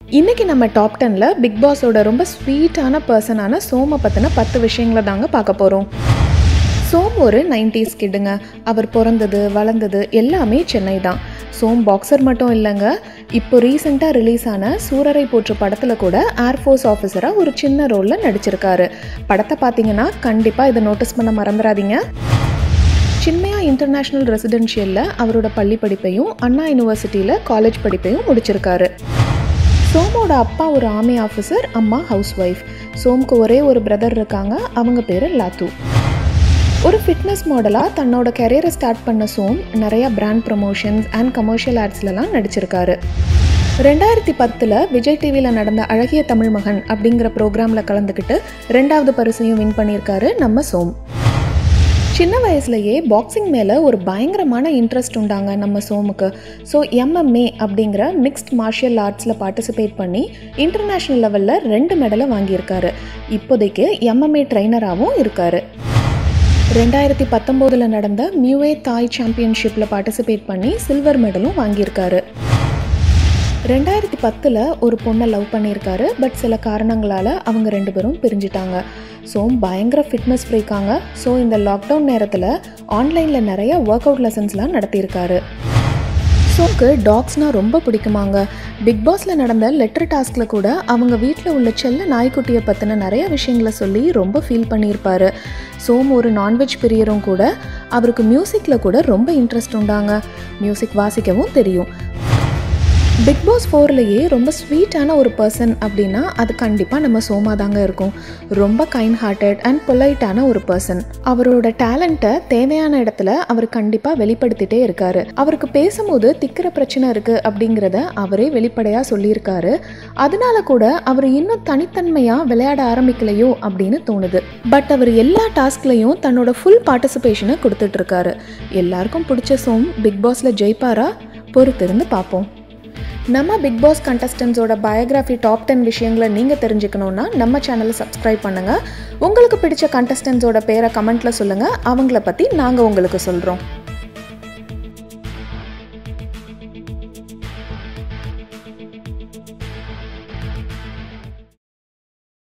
இன்னைக்கு நம்ம top டென்ல big பாஸோட ரொம்ப ஸ்வீட்டான பர்சனான சோமை பற்றின பத்து விஷயங்களை தாங்க பார்க்க போகிறோம் சோம் ஒரு நைன்டிஸ் கிட்டுங்க அவர் பிறந்தது வளர்ந்தது எல்லாமே சென்னை தான் சோம் பாக்ஸர் மட்டும் இல்லைங்க இப்போ ரீசெண்டாக ரிலீஸ் ஆன சூரரை போற்று படத்தில் கூட ஏர்ஃபோர்ஸ் ஆஃபீஸராக ஒரு சின்ன ரோலில் நடிச்சிருக்காரு படத்தை பார்த்தீங்கன்னா கண்டிப்பாக இதை நோட்டீஸ் பண்ண மறந்துடாதீங்க சின்மயா இன்டர்நேஷ்னல் ரெசிடென்ஷியலில் அவரோட பள்ளி படிப்பையும் அண்ணா யூனிவர்சிட்டியில் காலேஜ் படிப்பையும் முடிச்சிருக்காரு சோமோட அப்பா ஒரு ஆர்மி ஆஃபீஸர் அம்மா ஹவுஸ் ஒய்ஃப் சோம்க்கு ஒரே ஒரு பிரதர் இருக்காங்க அவங்க பேர் லாத்து ஒரு ஃபிட்னஸ் மாடலாக தன்னோட கெரியரை ஸ்டார்ட் பண்ண சோம் நிறைய பிராண்ட் ப்ரமோஷன்ஸ் அண்ட் கமர்ஷியல் ஆட்ஸ்லலாம் நடிச்சிருக்காரு ரெண்டாயிரத்தி பத்தில் விஜய் டிவியில் நடந்த அழகிய தமிழ் மகன் அப்படிங்கிற ப்ரோக்ராமில் கலந்துக்கிட்டு ரெண்டாவது பரிசையும் வின் பண்ணியிருக்காரு நம்ம சோம் சின்ன வயசுலயே பாக்ஸிங் மேலே ஒரு பயங்கரமான இன்ட்ரெஸ்ட் உண்டாங்க நம்ம சோமுக்கு ஸோ எம்எம்ஏ அப்படிங்கிற மிக்ஸ்ட் மார்ஷியல் ஆர்ட்ஸில் பார்ட்டிசிபேட் பண்ணி இன்டர்நேஷ்னல் லெவலில் ரெண்டு மெடலை வாங்கியிருக்காரு இப்போதைக்கு எம்எம்ஏ ட்ரைனராகவும் இருக்காரு ரெண்டாயிரத்தி பத்தொம்போதில் நடந்த மியூஏ தாய் சாம்பியன்ஷிப்பில் பார்ட்டிசிபேட் பண்ணி சில்வர் மெடலும் வாங்கியிருக்காரு ரெண்டாயிரத்தி பத்தில் ஒரு பொண்ணை லவ் பண்ணியிருக்காரு பட் சில காரணங்களால் அவங்க ரெண்டு பேரும் பிரிஞ்சிட்டாங்க ஸோ பயங்கர ஃபிட்னஸ் ஃப்ரீக்காங்க ஸோ இந்த லாக்டவுன் நேரத்தில் ஆன்லைனில் நிறைய ஒர்க் அவுட் லெசன்ஸ்லாம் நடத்தியிருக்காரு ஷோக்கு டாக்ஸ்னால் ரொம்ப பிடிக்குமாங்க பிக் பாஸில் நடந்த லெட்டர் டாஸ்கில் கூட அவங்க வீட்டில் உள்ள செல்ல நாய்க்குட்டியை பற்றின நிறைய விஷயங்களை சொல்லி ரொம்ப ஃபீல் பண்ணியிருப்பாரு சோம் ஒரு நான்வெஜ் பிரியரும் கூட அவருக்கு மியூசிக்கில் கூட ரொம்ப இன்ட்ரெஸ்ட் உண்டாங்க மியூசிக் வாசிக்கவும் தெரியும் பிக் பாஸ் ஃபோர்லேயே ரொம்ப ஸ்வீட்டான ஒரு பர்சன் அப்படின்னா அது கண்டிப்பாக நம்ம சோமா தாங்க இருக்கும் ரொம்ப கைண்ட் ஹார்ட்டட் அண்ட் பொலைட்டான ஒரு பர்சன் அவரோட டேலண்ட்டை தேவையான இடத்துல அவர் கண்டிப்பாக வெளிப்படுத்திட்டே இருக்காரு அவருக்கு பேசும்போது திக்கிற பிரச்சனை இருக்குது அப்படிங்கிறத அவரே வெளிப்படையாக சொல்லியிருக்காரு அதனால கூட அவர் இன்னும் தனித்தன்மையாக விளையாட ஆரம்பிக்கலையோ அப்படின்னு தோணுது பட் அவர் எல்லா டாஸ்க்லையும் தன்னோட ஃபுல் பார்ட்டிசிபேஷனை கொடுத்துட்ருக்காரு எல்லாருக்கும் பிடிச்ச சோம் பிக் பாஸில் ஜெயிப்பாரா பொறுத்திருந்து பார்ப்போம் நம்ம பிக் பாஸ் கண்டஸ்டன்ஸோட பயோகிராஃபி டாப் டென் விஷயங்களை நீங்கள் தெரிஞ்சுக்கணுன்னா நம்ம சேனலை சப்ஸ்கிரைப் பண்ணுங்கள் உங்களுக்கு பிடிச்ச கண்டஸ்டன்ஸோட பேரை கமெண்ட்டில் சொல்லுங்கள் அவங்கள பற்றி நாங்கள் உங்களுக்கு சொல்கிறோம்